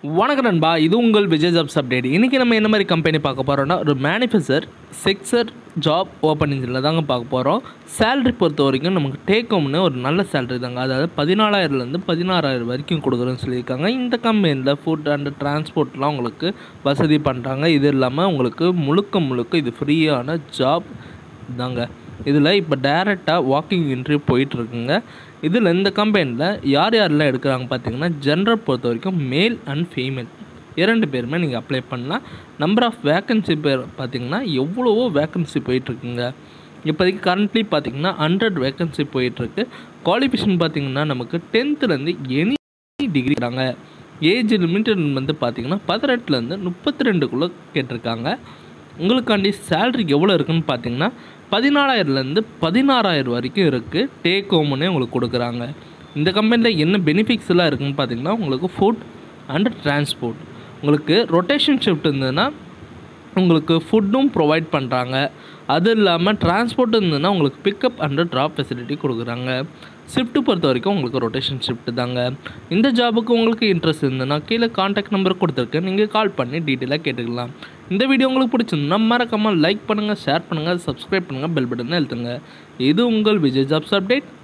வணக்கம் நண்பா இது உங்கள் விஜய் ஜாப்ஸ் அப்டேட் இன்றைக்கி நம்ம என்ன மாதிரி கம்பெனி பார்க்க போகிறோம்னா ஒரு மேனுஃபேக்சர் செக்ஸர் ஜாப் ஓப்பனிங்ஸில் தாங்க பார்க்க போகிறோம் சேலரி பொறுத்த வரைக்கும் நமக்கு டேக் ஹோம்னு ஒரு நல்ல சேலரி தாங்க அதாவது பதினாலாயிரம்லேருந்து பதினாறாயிரம் வரைக்கும் கொடுக்குறோன்னு சொல்லியிருக்காங்க இந்த கம்பெனியில் ஃபுட் அண்ட் டிரான்ஸ்போர்ட்லாம் உங்களுக்கு வசதி பண்ணுறாங்க இது இல்லாமல் உங்களுக்கு முழுக்க முழுக்க இது ஃப்ரீயான ஜாப் தாங்க இதில் இப்போ டேரெக்டாக வாக்கிங் இன்டர்வியூ போயிட்டுருக்குங்க இதில் இந்த கம்பெனியில் யார் யாரெல்லாம் எடுக்கிறாங்க பார்த்தீங்கன்னா ஜென்ரல் பொறுத்த வரைக்கும் மேல் அண்ட் ஃபீமேல் இரண்டு பேருமே நீங்கள் அப்ளை பண்ணலாம் நம்பர் ஆஃப் வேக்கன்சி பேர் பார்த்தீங்கன்னா எவ்வளவோ வேக்கன்சி போயிட்டுருக்குங்க இப்போதைக்கு கரண்ட்லி பார்த்தீங்கன்னா ஹண்ட்ரட் வேக்கன்சி போயிட்டுருக்கு குவாலிஃபிகேஷன் பார்த்தீங்கன்னா நமக்கு டென்த்துலேருந்து எனி டிகிரி தராங்க ஏஜ் லிமிட்டட் வந்து பார்த்தீங்கன்னா பதினெட்டுலேருந்து முப்பத்தி ரெண்டுக்குள்ளே கேட்டிருக்காங்க உங்களுக்காண்டி சேல்ரி எவ்வளோ இருக்குன்னு பார்த்தீங்கன்னா பதினாலாயிரம்லேருந்து பதினாறாயிரம் வரைக்கும் இருக்குது டேக் ஹோம்னே உங்களுக்கு கொடுக்குறாங்க இந்த கம்பெனியில் என்ன பெனிஃபிட்ஸ் எல்லாம் இருக்குன்னு பார்த்தீங்கன்னா உங்களுக்கு ஃபுட் அண்ட் டிரான்ஸ்போர்ட் உங்களுக்கு ரொட்டேஷன் ஷிஃப்ட் இருந்ததுன்னா உங்களுக்கு ஃபுட்டும் ப்ரொவைட் பண்ணுறாங்க அது இல்லாமல் டிரான்ஸ்போர்ட் இருந்ததுன்னா உங்களுக்கு பிக்கப் அண்ட் ட்ராப் ஃபெசிலிட்டி கொடுக்குறாங்க ஷிஃப்ட்டு பொறுத்த வரைக்கும் உங்களுக்கு ரொட்டேஷன் ஷிஃப்ட் தாங்க இந்த ஜாபுக்கு உங்களுக்கு இன்ட்ரெஸ்ட் இருந்ததுன்னா கீழே காண்டாக்ட் நம்பர் கொடுத்துருக்கேன் நீங்கள் கால் பண்ணி டீட்டெயிலாக கேட்டுக்கலாம் இந்த வீடியோ உங்களுக்கு பிடிச்சிருந்தா மறக்காமல் லைக் பண்ணுங்கள் ஷேர் பண்ணுங்கள் சப்ஸ்கிரைப் பண்ணுங்கள் பெல் பட்டனை எழுத்துங்க இது உங்கள் விஜய் ஜாப்ஸ் அப்டேட்